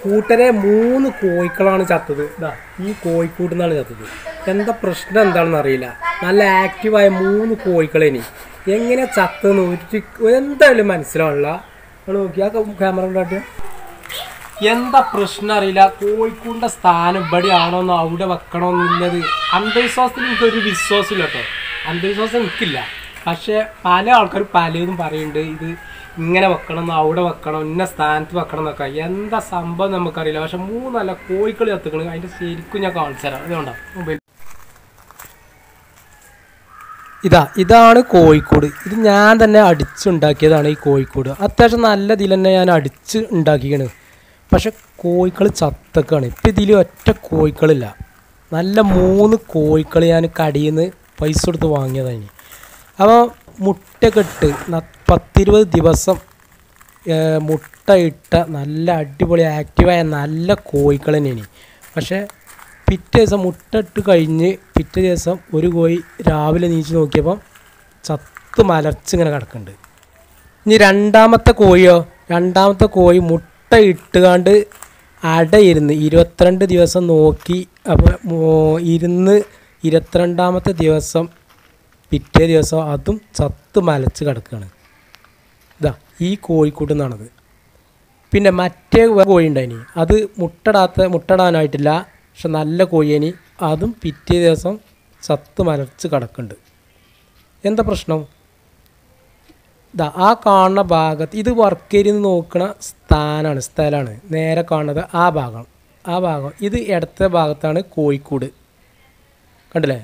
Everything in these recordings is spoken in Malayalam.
കൂട്ടരെ മൂന്ന് കോഴിക്കളാണ് ചത്തത് ഇതാ ഈ കോഴിക്കൂട്ടിൽ നിന്നാണ് ചത്തത് എന്താ പ്രശ്നം എന്താണെന്ന് അറിയില്ല നല്ല ആക്റ്റീവായ മൂന്ന് കോഴിക്കളേനി എങ്ങനെ ചത്തെന്ന് ഒരു എന്തായാലും മനസ്സിലാവില്ല നിങ്ങൾ നോക്കി ആ ക്യാമറ ഉണ്ടാട്ടിയ എന്താ പ്രശ്നം അറിയില്ല കോഴിക്കൂടിന്റെ സ്ഥാനം ഇവിടെ ആണോന്നോ അവിടെ വെക്കണമെന്നുള്ളത് അന്ധവിശ്വാസത്തിൽ എനിക്കൊരു വിശ്വാസമില്ല കേട്ടോ അന്ധവിശ്വാസം എനിക്കില്ല പക്ഷെ പല ആൾക്കാരും പലതും പറയുന്നുണ്ട് ഇത് ഇങ്ങനെ വെക്കണം അവിടെ വെക്കണം ഇന്ന സ്ഥാനത്ത് വെക്കണം എന്നൊക്കെ എന്താ സംഭവം നമുക്കറിയില്ല പക്ഷെ മൂന്നല്ല കോഴിക്കളി കത്തുക്കണം അതിന്റെ ശരിക്കും ഞാൻ കാണിച്ചു തരാം അതുകൊണ്ടാ മൊബൈൽ ഇതാ ഇതാണ് കോഴിക്കോട് ഇത് ഞാൻ തന്നെ അടിച്ചുണ്ടാക്കിയതാണ് ഈ കോഴിക്കോട് അത്യാവശ്യം നല്ല ഇതിൽ തന്നെ ഞാൻ അടിച്ച് ഉണ്ടാക്കിയാണ് പക്ഷെ കോഴിക്കൾ ചത്തക്കാണ് ഇപ്പം ഇതിൽ ഒറ്റ കോഴിക്കളില്ല നല്ല മൂന്ന് കോഴിക്കൾ ഞാൻ കടിയിൽ നിന്ന് പൈസ കൊടുത്ത് വാങ്ങിയതാണ് അപ്പോൾ മുട്ടയൊക്കെ ഇട്ട് ന- പത്തിരുപത് ദിവസം ഏ, മുട്ട ഇട്ട നല്ല അടിപൊളി ആക്റ്റീവായ നല്ല കോഴികൾ തന്നെയാണ് പക്ഷേ പിറ്റേ ദിവസം മുട്ട ഇട്ട് കഴിഞ്ഞ് പിറ്റേ ദിവസം ഒരു കോഴി രാവിലെ നീച്ച് നോക്കിയപ്പോൾ ചത്ത് മലർച്ചിങ്ങനെ കിടക്കുന്നുണ്ട് ഇനി രണ്ടാമത്തെ കോഴിയോ രണ്ടാമത്തെ കോഴി മുട്ട ഇട്ടുകാണ്ട് അടയിരുന്ന് ഇരുപത്തിരണ്ട് ദിവസം നോക്കി അപ്പോൾ മോ- ഇരുന്ന് ഇരുപത്തിരണ്ടാമത്തെ ദിവസം പിറ്റേ ദിവസം അതും ചത്ത് മലച്ച് കിടക്കുകയാണ് ഇതാ ഈ കോഴിക്കൂട്ടിൽ നിന്നാണത് പിന്നെ മറ്റേ വേറെ കോഴി ഉണ്ടായിനി അത് മുട്ടടാത്ത മുട്ടടാനായിട്ടില്ല പക്ഷെ നല്ല കോഴിയേനി അതും പിറ്റേ ദിവസം ചത്ത് മലർച്ച് കിടക്കുന്നുണ്ട് എന്താ പ്രശ്നം ഇതാ ആ കാണുന്ന ഭാഗത്ത് ഇത് വർക്കേരിയിൽ നിന്ന് നോക്കുന്ന സ്ഥാനമാണ് സ്ഥലമാണ് നേരെ കാണുന്നത് ആ ഭാഗം ആ ഭാഗം ഇത് ഇടത്തെ ഭാഗത്താണ് കോഴിക്കോട് കണ്ടില്ലേ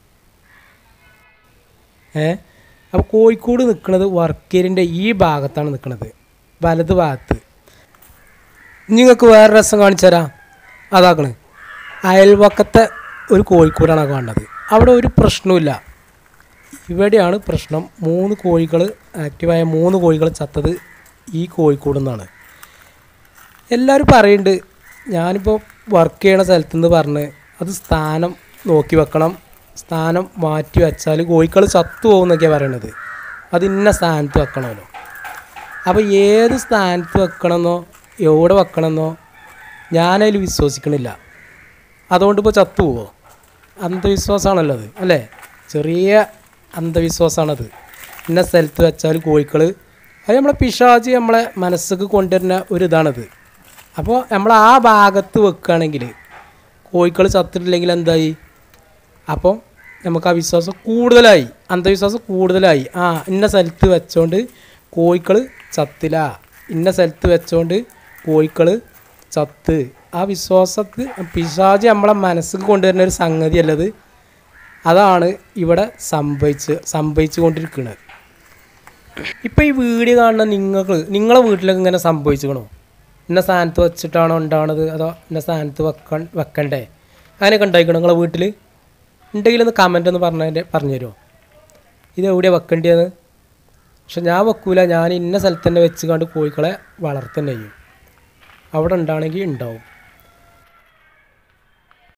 ഏ അപ്പോൾ കോഴിക്കോട് നിൽക്കുന്നത് വർക്കേരിൻ്റെ ഈ ഭാഗത്താണ് നിൽക്കുന്നത് വലത് ഭാഗത്ത് നിങ്ങൾക്ക് വേറെ രസം കാണിച്ചു തരാം അതാക്കണ് അയൽവക്കത്തെ ഒരു കോഴിക്കോടാണ് കാണുന്നത് അവിടെ ഒരു പ്രശ്നവുമില്ല ഇവിടെയാണ് പ്രശ്നം മൂന്ന് കോഴികൾ ആക്റ്റീവായ മൂന്ന് കോഴികൾ ചത്തത് ഈ കോഴിക്കോട് നിന്നാണ് എല്ലാവരും പറയുന്നുണ്ട് ഞാനിപ്പോൾ വർക്ക് ചെയ്യണ സ്ഥലത്തു നിന്ന് പറഞ്ഞ് അത് സ്ഥാനം നോക്കി വെക്കണം സ്ഥാനം മാറ്റി വെച്ചാൽ കോഴികൾ ചത്തു പോകുന്നൊക്കെയാണ് പറയണത് അത് ഇന്ന സ്ഥാനത്ത് വെക്കണമല്ലോ അപ്പോൾ ഏത് സ്ഥാനത്ത് വെക്കണമെന്നോ എവിടെ വെക്കണമെന്നോ ഞാനതിൽ വിശ്വസിക്കണില്ല അതുകൊണ്ട് ഇപ്പോൾ ചത്തുപോവോ അന്ധവിശ്വാസമാണല്ലോ അത് അല്ലേ ചെറിയ അന്ധവിശ്വാസമാണത് ഇന്ന സ്ഥലത്ത് വെച്ചാൽ കോഴിക്കൾ അത് നമ്മളെ പിശാചി നമ്മളെ മനസ്സക്ക് കൊണ്ടുവരുന്ന ഒരു ഇതാണത് അപ്പോൾ നമ്മൾ ആ ഭാഗത്ത് വെക്കുകയാണെങ്കിൽ കോഴിക്കൾ ചത്തിട്ടില്ലെങ്കിൽ എന്തായി അപ്പോൾ നമുക്ക് ആ വിശ്വാസം കൂടുതലായി അന്ധവിശ്വാസം കൂടുതലായി ആ ഇന്ന സ്ഥലത്ത് വെച്ചോണ്ട് കോഴിക്കൾ ചത്തില്ല ഇന്ന സ്ഥലത്ത് വെച്ചോണ്ട് കോഴിക്കൾ ചത്ത് ആ വിശ്വാസത്തിൽ പിശാചി നമ്മളെ മനസ്സിൽ കൊണ്ടുവരുന്ന ഒരു സംഗതിയല്ലത് അതാണ് ഇവിടെ സംഭവിച്ച് സംഭവിച്ചു കൊണ്ടിരിക്കുന്നത് ഇപ്പം ഈ വീഡിയോ കാണുന്ന നിങ്ങൾക്ക് നിങ്ങളെ വീട്ടിലൊക്കെ ഇങ്ങനെ സംഭവിച്ചിക്കണോ ഇന്ന സ്ഥാനത്ത് വെച്ചിട്ടാണോ ഉണ്ടാവണത് അതോ ഇന്ന സ്ഥാനത്ത് വെക്കാൻ വെക്കണ്ടേ അങ്ങനെയൊക്കെ ഉണ്ടായിക്കണോ നിങ്ങളെ വീട്ടിൽ ഉണ്ടെങ്കിൽ ഒന്ന് കമൻ്റ് ഒന്ന് പറഞ്ഞതിൻ്റെ പറഞ്ഞു തരുമോ ഇത് എവിടെയാണ് വെക്കേണ്ടത് പക്ഷെ ഞാൻ വെക്കൂല ഞാൻ ഇന്ന സ്ഥലത്ത് തന്നെ വെച്ച് കണ്ട് കോഴിക്കളെ വളർത്തന്നെ ചെയ്യും അവിടെ ഉണ്ടാണെങ്കിൽ ഉണ്ടാവും